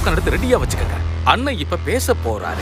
popcorn எடுத்து ரெடியா வச்சுக்கோங்க அண்ணன் இப்ப பேச போறாரு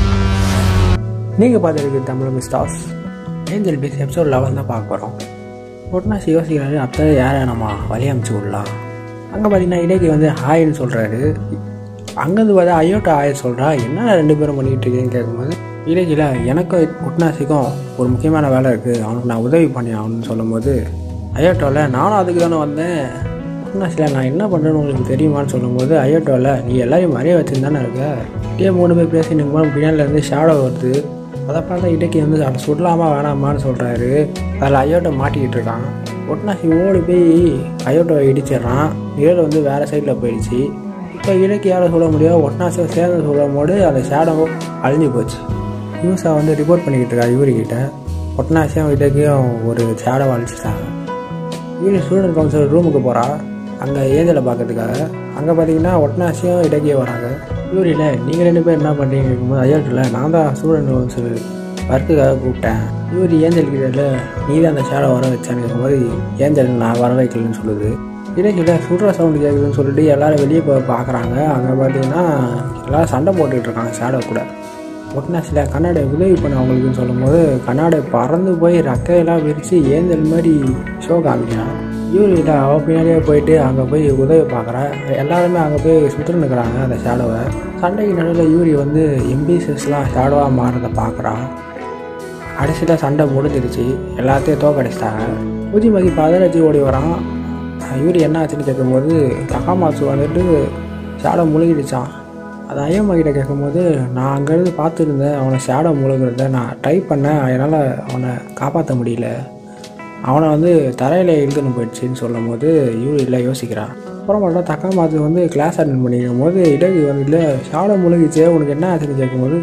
நீங்கள் பார்த்துருக்கு Tamil stars angel peace episode level தான் பார்க்க போகிறோம் ஒட்னாசி யோசிக்கிறாரு அப்போ யாரை நம்ம வழி அமுச்சு விடலாம் அங்கே பார்த்தீங்கன்னா இடைக்கு வந்து ஹாய்ன்னு சொல்கிறாரு அங்கேருந்து பார்த்தா ஐயோட்டா ஆய சொல்கிறா என்ன ரெண்டு பேரும் பண்ணிக்கிட்டு இருக்கீங்கன்னு கேட்கும்போது இடைக்கில எனக்கும் ஒட்னாசிக்கும் ஒரு முக்கியமான வேலை இருக்குது அவனுக்கு நான் உதவி பண்ணி ஆகணும்னு சொல்லும்போது ஐயோட்டாவில் நானும் அதுக்கு தானே வந்தேன் ஒட்னாசியில் நான் என்ன பண்ணுறேன்னு உங்களுக்கு தெரியுமான்னு சொல்லும்போது ஐயோட்டாவில் நீ எல்லாரையும் மறைய வச்சுருந்தானே இருக்க இதே மூணு பேர் பேசி நிற்கும் பின்னாடில இருந்து ஷேடோ வருது அதை பார்த்தா இடைக்கு வந்து அதை சுடலாமா வேணாமான்னு சொல்கிறாரு அதில் ஐயோட்டை மாட்டிக்கிட்டு இருக்கான் ஒட்னாசி ஓடி போய் ஐயோட்டை இடிச்சிடுறான் நிழல் வந்து வேறு சைடில் போயிடுச்சு இப்போ இடைக்கு யாரை சொல்ல முடியும் ஒட்னாசியை சேர்ந்து சொல்லும் போது அந்த ஷேடோ அழிஞ்சு போச்சு யூஸா வந்து ரிப்போர்ட் பண்ணிக்கிட்டு இருக்கா இவர்கிட்ட ஒட்னாசியும் இடைக்கும் ஒரு ஷேடோ அழிச்சிட்டாங்க இவரு ஸ்டூடெண்ட் கவுன்சிலர் ரூமுக்கு போகிறா அங்கே ஏஞ்சலை பார்க்கறதுக்காக அங்கே பார்த்தீங்கன்னா ஒட்னாசியும் இடைக்கே வராங்க இவர் இல்லை நீங்கள் ரெண்டு பேர் என்ன பண்ணுறீங்க இருக்கும்போது ஐயாட்டில் நான் தான் ஸ்டூடெண்ட் கவுன்சிலர் ஒர்க்குக்காக கூப்பிட்டேன் இவர் ஏஞ்சல் கிட்ட நீ தான் அந்த ஷேடோ வர வச்சான்னு கேட்கும்போது ஏஞ்சல் நான் வர வைக்கலன்னு சொல்லுது இடைக்கிட்ட சுடுற சவுண்டு கேட்குதுன்னு சொல்லிட்டு எல்லாரும் வெளியே போய் பார்க்குறாங்க அங்கே பார்த்தீங்கன்னா எல்லாரும் சண்டை போட்டுக்கிட்டு இருக்காங்க ஷேடோ கூட ஒட்னாசில் கண்ணாடை உதவி பண்ண அவங்களுக்குன்னு சொல்லும்போது கண்ணாடை பறந்து போய் ரக்கையெல்லாம் விரித்து ஏந்தல் மாதிரி ஷோ காமிக்கிறான் யூரியில் அவள் பின்னாடியே போயிட்டு அங்கே போய் உதவி பார்க்குறா எல்லாருமே அங்கே போய் சுற்று நிற்கிறாங்க அந்த ஷேடோவை சண்டைக்கு நடுவில் யூரி வந்து எம்பிசஸ்லாம் ஷேடோவாக மாறதை பார்க்குறா கடைசியில் சண்டை முடிஞ்சிருச்சு எல்லாத்தையும் தோக்கடிச்சிட்டாங்க பூஜிமதி பதினஞ்சு ஓடி வரான் யூரி என்ன ஆச்சுன்னு கேட்கும்போது தகாமாசு வந்துட்டு ஷேடோ முழுகிடுச்சான் அது ஐயம்மா கிட்ட கேட்கும்போது நான் அங்கேருந்து பார்த்துருந்தேன் அவனை ஷேடோ முழுகிறத நான் ட்ரை பண்ணேன் என்னால் அவனை காப்பாற்ற முடியல அவனை வந்து தரையில் இழுத்துன்னு போயிடுச்சின்னு சொல்லும் போது யூரி இல்லை யோசிக்கிறான் அப்புறம் மட்டும் தக்கா மாத்து வந்து கிளாஸ் அட்டன் பண்ணிக்கும் போது இடகு வந்து இல்லை ஷேடோ முழுகிச்சே உனக்கு என்ன ஆச்சுன்னு கேட்கும்போது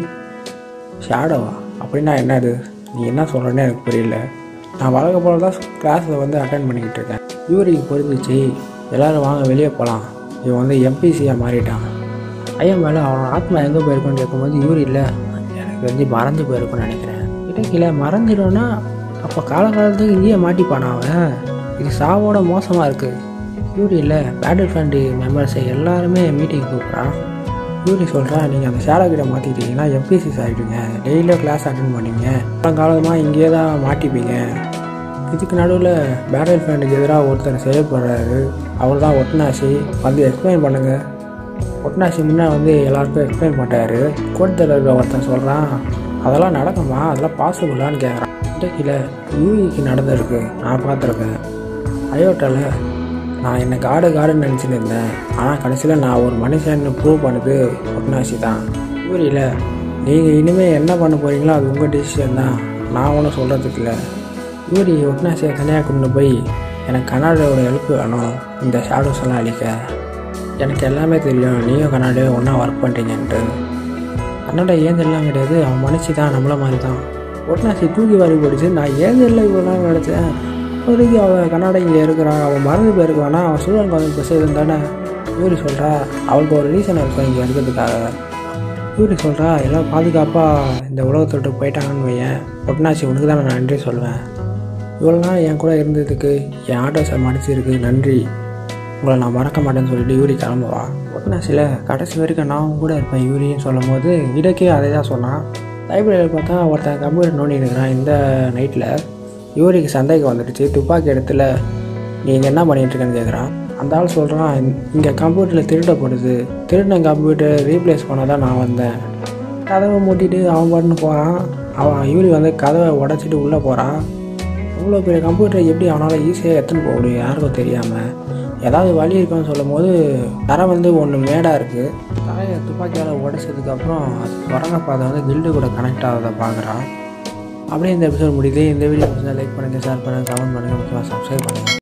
ஷேடோவா அப்படின்னா என்னது நீ என்ன சொல்கிறேன்னு எனக்கு புரியல நான் வழக்க போல தான் கிளாஸில் வந்து அட்டன் பண்ணிக்கிட்டு இருக்கேன் யூரிக்கு புரிஞ்சிச்சு எல்லோரும் வாங்க வெளியே போகலாம் இவன் வந்து எம்பிசியாக மாறிட்டான் ஐயன் மேலே அவன் ஆத்மா எங்கே போயிருக்குன்னு கேட்கும்போது யூரி இல்லை எனக்கு வந்து மறந்து போயிருக்குன்னு நினைக்கிறேன் இடைக்கில மறந்துடும்னா அப்போ காலகாலத்துக்கு இங்கேயே மாட்டிப்பானா அவன் இது சாவோட மோசமாக இருக்குது யூரி இல்லை பேட்டில் ஃப்ரெண்டு மெம்பர்ஸை எல்லாருமே மீட்டிங் கூப்பிட்றான் யூரி சொல்கிறா நீங்கள் அந்த ஷேடோ கிட்ட மாற்றிட்டீங்கன்னா எம்பிசிஸ் ஆகிடுங்க டெய்லியும் கிளாஸ் அட்டன் பண்ணீங்க காலமாக இங்கேயே தான் மாட்டிப்பீங்க இதுக்கு நடுவில் பேட்டில் ஃப்ரெண்டுக்கு எதிராக ஒருத்தர் செயல்படுறாரு அவர் தான் ஒட்னாசி வந்து எக்ஸ்பிளைன் பண்ணுங்கள் ஒட்னாசி முன்னே வந்து எல்லாருக்கும் எக்ஸ்பிளைன் பண்ணுறாரு கோட்டத்தில் இருக்கிற ஒருத்தன் சொல்கிறான் அதெல்லாம் நடக்குமா அதெல்லாம் பாசிபிளான்னு கேட்குறான் இன்றைக்கில் யூஇக்கு நடந்திருக்கு நான் பார்த்துருக்கேன் அயோட்டாவில் நான் என்னை காடு காடுன்னு நினச்சிட்டு இருந்தேன் ஆனால் கடைசியில் நான் ஒரு மனுஷன் ப்ரூவ் பண்ணது ஒட்னாசி தான் யூரியில் நீங்கள் இனிமேல் என்ன பண்ண போகிறீங்களோ அது உங்கள் டிசிஷன் தான் நான் ஒன்றும் சொல்கிறதுக்கு இல்லை யூரி ஒட்னாசியை தனியாக கொண்டு போய் எனக்கு கர்நாடகாவோட ஹெல்ப் வேணும் இந்த ஷேடோஸ் எல்லாம் அழிக்க எனக்கு எல்லாமே தெரியும் நீயும் கர்நாடகா ஒன்றா ஒர்க் பண்ணுறீங்கன்ட்டு கன்னடா ஏஞ்சல்லாம் கிடையாது அவன் மனுஷி தான் நம்மள மாதிரி தான் ஒட்னாசி தூக்கி வாரி போயிடுச்சு நான் ஏஞ்சல்ல இவ்வளோ நாள் நினச்சேன் இப்போதைக்கு அவள் கன்னடா இங்கே இருக்கிறான் அவன் மறந்து போயிருக்கானா அவன் ஸ்டூடெண்ட் வந்து பிரசிடம் தானே யூரி சொல்கிறா அவளுக்கு ஒரு ரீசன் இருக்கும் இங்கே இருக்கிறதுக்காக யூரி சொல்கிறா எல்லாம் பாதுகாப்பாக இந்த உலகத்தை விட்டு போயிட்டாங்கன்னு வையேன் ஒட்னாசி உனக்கு தான் நான் நன்றி சொல்லுவேன் இவ்வளோ நாள் என் கூட இருந்ததுக்கு என் ஆட்டோஸை மடிச்சிருக்கு நன்றி உங்களை நான் மறக்க மாட்டேன்னு சொல்லிட்டு யூரி கிளம்புவா ஒட்னாசியில் கடைசி வரைக்கும் நான் உன் கூட இருப்பேன் யூரின்னு சொல்லும் போது இடக்கே அதே தான் சொன்னான் லைப்ரரியில் பார்த்தா ஒருத்தன் கம்ப்யூட்டர் நோண்டி இருக்கிறான் இந்த நைட்டில் யூரிக்கு சந்தேகம் வந்துடுச்சு துப்பாக்கி இடத்துல நீங்கள் என்ன பண்ணிட்டு இருக்கேன்னு கேட்குறான் அந்த ஆள் சொல்கிறான் இங்கே கம்ப்யூட்டரில் திருடப்படுது திருடின கம்ப்யூட்டர் ரீப்ளேஸ் பண்ண தான் நான் வந்தேன் கதவை மூட்டிட்டு அவன் பாட்டுன்னு போகிறான் அவன் யூரி வந்து கதவை உடச்சிட்டு உள்ளே போகிறான் அவ்வளோ பெரிய கம்ப்யூட்டரை எப்படி அவனால் ஈஸியாக எடுத்துன்னு போக முடியும் யாருக்கும் தெரியாமல் ஏதாவது வழி இருக்குன்னு சொல்லும் போது தரை வந்து ஒன்று மேடாக இருக்குது தரையை துப்பாக்கியால் உடைச்சதுக்கப்புறம் அது சுரங்க பாதை வந்து கில்டு கூட கனெக்ட் ஆகிறத பார்க்குறான் அப்படியே இந்த எபிசோட் முடியுது இந்த வீடியோ லைக் பண்ணுங்கள் ஷேர் பண்ணுங்கள் கமெண்ட் பண்ணுங்கள் முக்கியமாக சப்ஸ்கிரைப் பண்ணுங்கள்